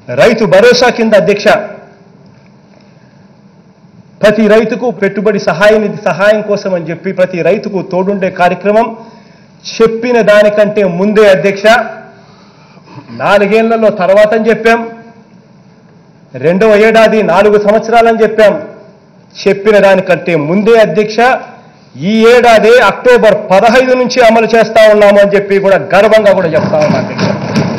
రైతు భరోసా కింద అధ్యక్ష ప్రతి రైతుకు పెట్టుబడి సహాయ నిధి సహాయం కోసం అని చెప్పి ప్రతి రైతుకు తోడుండే కార్యక్రమం చెప్పిన దానికంటే ముందే అధ్యక్ష నాలుగేళ్లలో తర్వాత అని చెప్పాం రెండవ ఏడాది నాలుగు సంవత్సరాలని చెప్పాం చెప్పిన దానికంటే ముందే అధ్యక్ష ఈ ఏడాది అక్టోబర్ పదహైదు నుంచి అమలు చేస్తా ఉన్నాము అని చెప్పి కూడా గర్వంగా కూడా చెప్తా ఉన్నాం అధ్యక్ష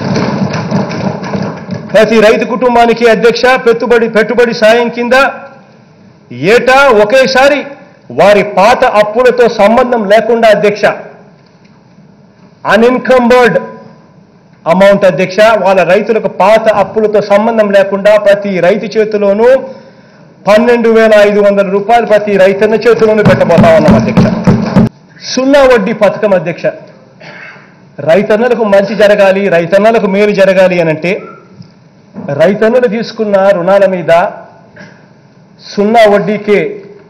ప్రతి రైతు కుటుంబానికి అధ్యక్ష పెట్టుబడి పెట్టుబడి సాయం కింద ఏటా ఒకేసారి వారి పాత అప్పులతో సంబంధం లేకుండా అధ్యక్ష అన్ఇన్కంబర్డ్ అమౌంట్ అధ్యక్ష వాళ్ళ రైతులకు పాత అప్పులతో సంబంధం లేకుండా ప్రతి రైతు చేతిలోనూ పన్నెండు వేల ఐదు వందల రూపాయలు ప్రతి రైతన్న చేతిలోనూ పెట్టబోతా ఉన్నాం అధ్యక్ష సున్నా వడ్డీ పథకం అధ్యక్ష రైతన్నలకు మంచి జరగాలి రైతన్నలకు మేలు జరగాలి అనంటే రైతన్నులు తీసుకున్న రుణాల మీద సున్నా వడ్డీకే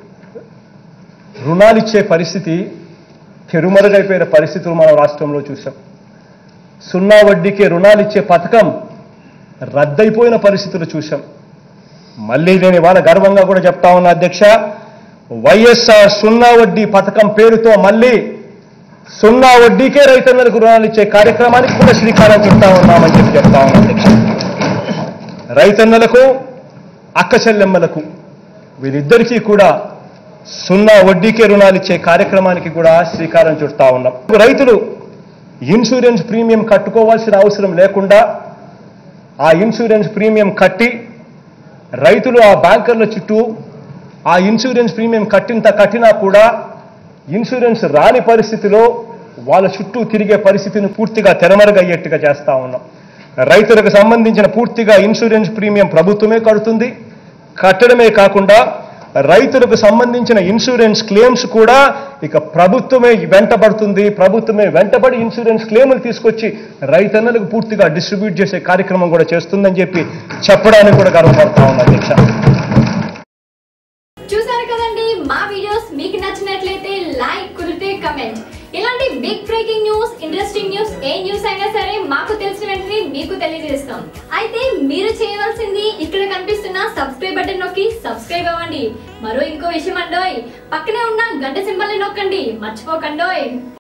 రుణాలు ఇచ్చే పరిస్థితి తెరుమరుగైపోయిన పరిస్థితులు మనం రాష్ట్రంలో చూసాం సున్నా వడ్డీకే రుణాలు ఇచ్చే పథకం రద్దయిపోయిన పరిస్థితులు చూసాం మళ్ళీ నేను ఇవాళ గర్వంగా కూడా చెప్తా ఉన్నా అధ్యక్ష వైఎస్ఆర్ సున్నా వడ్డీ పథకం పేరుతో మళ్ళీ సున్నా వడ్డీకే రైతన్నలకు రుణాలు ఇచ్చే కార్యక్రమానికి కూడా శ్రీకారం చుడతా ఉన్నామని చెప్పి చెప్తా ఉన్నా అధ్యక్ష రైతన్నలకు అక్క చెల్లెమ్మలకు వీరిద్దరికీ కూడా సున్నా వడ్డీకే రుణాలు ఇచ్చే కార్యక్రమానికి కూడా శ్రీకారం చుడతా ఉన్నాం రైతులు ఇన్సూరెన్స్ ప్రీమియం కట్టుకోవాల్సిన అవసరం లేకుండా ఆ ఇన్సూరెన్స్ ప్రీమియం కట్టి రైతులు ఆ బ్యాంకర్ల చుట్టూ ఆ ఇన్సూరెన్స్ ప్రీమియం కట్టింత కట్టినా కూడా ఇన్సూరెన్స్ రాని పరిస్థితిలో వాళ్ళ చుట్టూ తిరిగే పరిస్థితిని పూర్తిగా తెరమరుగయ్యేట్టుగా చేస్తా ఉన్నాం రైతులకు సంబంధించిన పూర్తిగా ఇన్సూరెన్స్ ప్రీమియం ప్రభుత్వమే కడుతుంది కట్టడమే కాకుండా రైతులకు సంబంధించిన ఇన్సూరెన్స్ క్లెయిమ్స్ కూడా ఇక ప్రభుత్వమే వెంటబడుతుంది ప్రభుత్వమే వెంటబడి ఇన్సూరెన్స్ క్లెయిములు తీసుకొచ్చి రైతన్నలకు పూర్తిగా డిస్ట్రిబ్యూట్ చేసే కార్యక్రమం కూడా చేస్తుందని చెప్పి చెప్పడానికి కూడా గర్వపడతా ఉంది అధ్యక్ష చూసారు కదండి మా వీడియోస్ మీకు నచ్చినట్లయితే లైక్ కుదిరితే కమెంట్ ఇలాంటి big breaking news interesting news ఏ న్యూస్ అయినా సరే మాకు తెలిసిన వెంటనే మీకు తెలియజేస్తాం అయితే మీరు చేయవలసింది ఇక్కడ కనిపిస్తున్న సబ్స్క్రైబ్ బటన్ నొక్కి సబ్స్క్రైబ్ అవ్వండి మరో ఇంకో విషయం అండోయ్ పక్కనే ఉన్న గంట సింబల్ నొక్కండి మర్చిపోకండోయ్